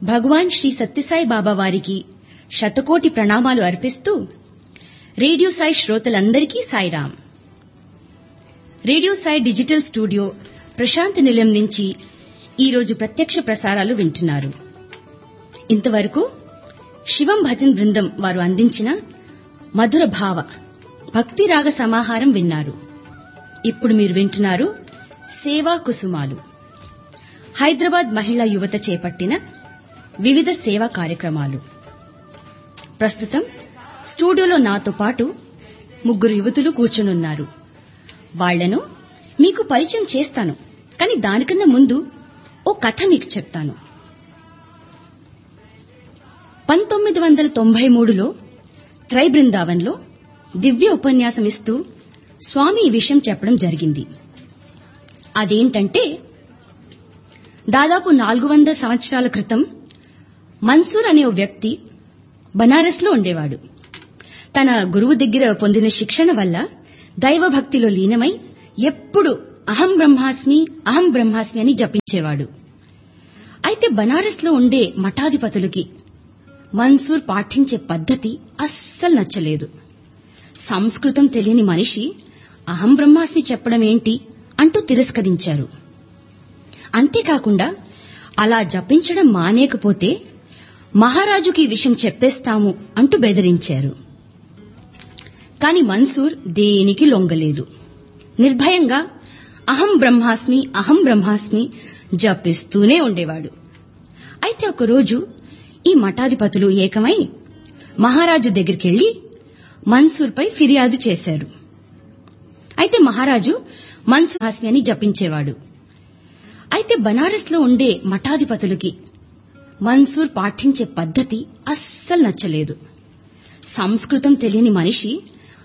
భగవాన్ శ్రీ సత్యసాయి బాబా వారికి శతకోటి ప్రణామాలు అర్పిస్తూ రేడియో సాయి శ్రోతలందరికీ Sairam radio Sai digital studio Prashant Nilayam నుంచి ఈరోజు ప్రత్యక్ష ప్రసారాలు వింటున్నారు ఇంతవరకు శివం భజన్ బృందం వారు అందించిన మధుర భావ భక్తి రాగ సమాహారం విన్నారు ఇప్పుడు మీరు వింటున్నారు సేవా కుసుమాలు హైదరాబాద్ మహిళా యువత చేపట్టిన వివిధ సేవా కార్యక్రమాలు ప్రస్తుతం స్టూడియోలో నాతో పాటు ముగ్గురు యువతులు కూర్చునున్నారు వాళ్లను మీకు పరిచయం చేస్తాను కానీ దానికన్నా ముందు ఓ కథ మీకు చెప్తాను పంతొమ్మిది వందల తొంభై మూడులో త్రై బృందావన్లో దివ్య ఉపన్యాసం ఇస్తూ స్వామి ఈ విషయం చెప్పడం జరిగింది అదేంటంటే దాదాపు నాలుగు వందల సంవత్సరాల క్రితం మన్సూర్ అనే ఓ వ్యక్తి బనారస్లో ఉండేవాడు తన గురువు దగ్గర పొందిన శిక్షణ వల్ల దైవభక్తిలో లీనమై ఎప్పుడు అహం బ్రహ్మాస్మి అహం బ్రహ్మాస్మి అని జపించేవాడు అయితే బనారస్లో ఉండే మఠాధిపతులకి మన్సూర్ పాటించే పద్ధతి అస్సలు నచ్చలేదు సంస్కృతం తెలియని మనిషి అహం బ్రహ్మాస్మి చెప్పడం ఏంటి అంటూ తిరస్కరించారు అంతేకాకుండా అలా జపించడం మానేకపోతే మహారాజుకి ఈ విషయం చెప్పేస్తాము అంటూ బెదిరించారు కాని మన్సూర్ దేనికి లొంగలేదు నిర్భయంగా అహం బ్రహ్మాస్మి అహం బ్రహ్మాస్మి జపిస్తూనే ఉండేవాడు అయితే ఒకరోజు ఈ మఠాధిపతులు ఏకమై మహారాజు దగ్గరికెళ్లి మన్సూర్పై ఫిర్యాదు చేశారు అయితే మహారాజు మన్సూర్ హాస్మి అని జపించేవాడు అయితే బనారస్లో ఉండే మఠాధిపతులకి మన్సూర్ పాటించే పద్ధతి అస్సలు నచ్చలేదు సంస్కృతం తెలియని మనిషి